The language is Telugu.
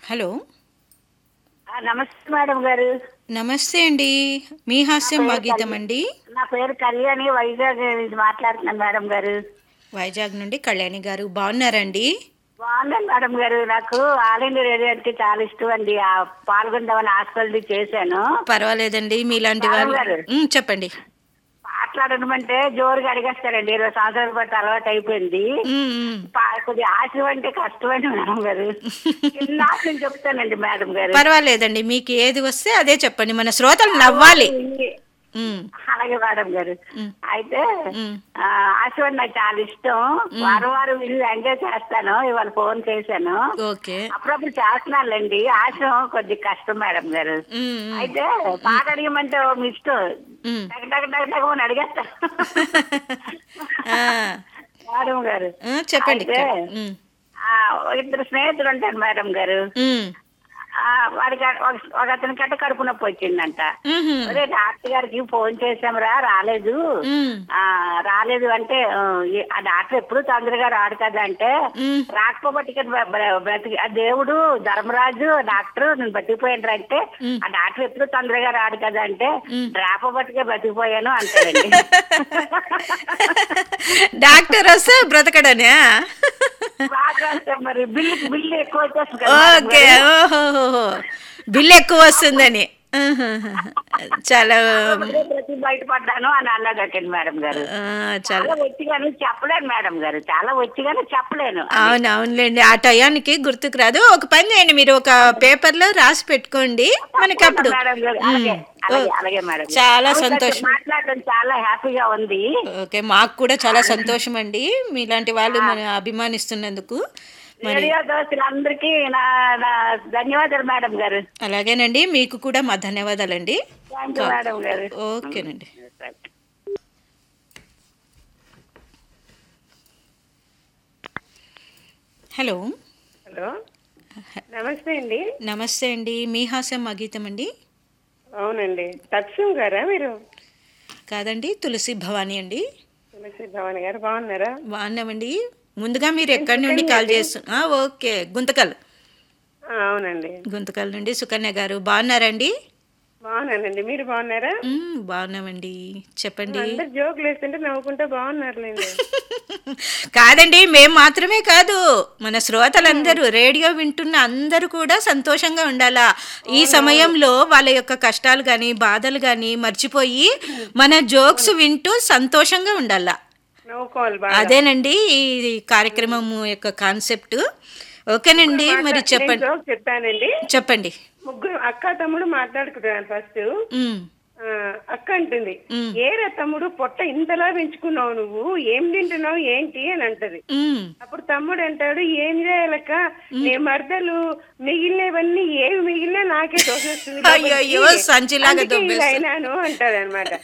హలో ఆ, నమస్తే మేడం గారు నమస్తే అండి మీ హాస్యం మా గీతం అండి నా పేరు కళ్యాణి వైజాగ్ నుంచి మాట్లాడుతున్నాను మేడం గారు వైజాగ్ నుండి కళ్యాణి గారు బాగున్నారండి బాగున్నాను మేడం గారు నాకు ఆల్ ఇండియా రేడియో అంటే చాలా ఇష్టం అండి ఆ పాల్గొందామని హాస్పిటల్ చేశాను పర్వాలేదండి మీలాంటి వాళ్ళు మేడం గారు. ఉమ్, చెప్పండి మాట్లాడడం అంటే జోరుగా అడిగేస్తారండి ఇరవై సంవత్సరాల పాటు అలవాటు అయిపోయింది ఉమ్, ఉమ్. పా- కొద్దిగా ఆశ అంటే కష్టమండి మేడం గారు చిన్న ఆశయం చెప్తానండి మేడం గారు పర్వాలేదండి మీకు ఏది వస్తే అదే చెప్పండి మన శ్రోతలు నవ్వాలి ఉమ్, అలాగే మేడం గారు ఉమ్. అయితే ఉమ్. ఆ, ఆశీర్వాద్ నాకు చాలా ఇష్టం వారం వారం విని ఎంజాయ్ చేస్తాను ఇవాళ ఫోన్ చేశాను ఓకే అప్పుడప్పుడు చేస్తున్నానులేండి ఆశ కొద్ది కష్టం మేడం గారు ఉమ్, ఉమ్, అయితే పాట అడిగమంటే ఓ మీ ఇష్టం ఉమ్. టక టక టక టక అని అడిగేస్తా ఆ, మేడం గారు ఆ, చెప్పండి అయితే, ఉమ్, ఆ, ఇద్దరు స్నేహితులు ఉంటారు మేడం గారు ఉమ్, ఆ, వాడికి ఒక- ఒక అతని కట్ట కడుపు నొప్పి వచ్చిందంట ఉహుం, అదే డాక్టర్ గారికి ఫోన్ చేసాంరా రాలేదు ఉమ్, ఆ రాలేదు అంటే ఆ, ఈ- ఆ డాక్టర్ ఎప్పుడు తొందరగా రాడు కదా అంటే ఉమ్. రాకపోబట్టి ఇక్కడ బ్ర- బ్ర- బ్రతికి ఆ దేవుడు ధర్మరాజు డాక్టర్ నేను బతికిపోయాను అంటే ఉమ్. ఆ డాక్టర్ ఎప్పుడు తొందరగా రాడు కదా అంటే ఉమ్. రాపబట్టికే బతికిపోయాను అంటాడండి డాక్టర్ వస్తే బ్రతకడనే బాగా రాస్తాం మరి బిల్లు బిల్లు ఎక్కువ వచ్చేస్తుంది కదా మేడం ఓకే గారు. ఓహో బిల్ ఎక్కువ వస్తుందని ఆహాహా. చాలా రాపబట్టికే బ్రతికి బయటపడ్డాను అని అన్నాడటండి మేడం గారు ఆ, చాలా చాలా వచ్చిగాను చెప్పలేను మేడం గారు చాలా వచ్చిగాను చెప్పలేను అవును అవునులేండి ఆ టయానికి గుర్తుకు రాదు ఒక పని చేయండి మీరు ఒక పేపర్ లో రాసి పెట్టుకోండి మనకి అప్పుడు మేడం గారు ఉమ్. అలాగే అలాగే ఓ, అలాగే మేడం గారు. చాలా అవును, సంతోషం మాట్లాడడం చాలా హ్యాపీగా ఉంది ఓకే మాకు కూడా చాలా సంతోషం అండి మీలాంటి వాళ్ళు మన అభిమానిస్తున్నందుకు మరి రేడియో దోస్తులందరికీ నా నా ధన్యవాదాలు మేడం గారు అలాగేనండి మీకు కూడా మా ధన్యవాదాలండి థ్యాంక్ యూ మేడం గారు ఓకేనండి హలో హలో నమస్తే అండి నమస్తే అండి మీ హాస్యం మా గీతం అండి అవునండి తత్సం గారా మీరు కాదండి తులసి భవానీ అండి తులసి భవాని గారు బాగున్నారా బాగున్నామండి ముందుగా మీరు ఎక్కడి నుండి కాల్ చేస్తున్నా ఓకే గుంతకల్ ఆ, అవునండి గుంతకల్ నుండి సుకన్య గారు బాగున్నారండి బాగున్నానండి మీరు బాగున్నారా మ్మ్, బాగున్నామండి చెప్పండి అందరు జోకులు వేస్తుంటే నవ్వుకుంటే బాగున్నారులేండి కాదండి మేము మాత్రమే కాదు మన శ్రోతలందరూ రేడియో వింటున్న అందరూ కూడా సంతోషంగా ఉండాలా ఈ సమయంలో వాళ్ళ యొక్క కష్టాలు కానీ బాధలు కానీ మర్చిపోయి మన జోక్స్ వింటూ సంతోషంగా ఉండాలా నవ్వుకోవాలి బాగా అదేనండి ఈ కార్యక్రమం యొక్క కాన్సెప్ట్ ఓకేనండి మరి నేను చెప్పండి జోక్ చెప్పానండి చెప్పండి ముగ్గురు అక్క తమ్ముడు మాట్లాడుకుంటున్నాను ఫస్ట్ మ్మ్. అక్క అంటుంది మ్. ఏరా తమ్ముడు పొట్ట ఇంతలా పెంచుకున్నావు నువ్వు ఏం తింటున్నావు ఏంటి అని అంటది మ్మ్. అప్పుడు తమ్ముడు అంటాడు ఏం చేయాలక్క నీ మర్దలు మిగిలినవన్నీ ఏవి మిగిలినా నాకే దోషిస్తుంది అయ్యయ్యో, సంచిలాగా దొబ్బేస్తా. అయినాను అంటాడు అనమాట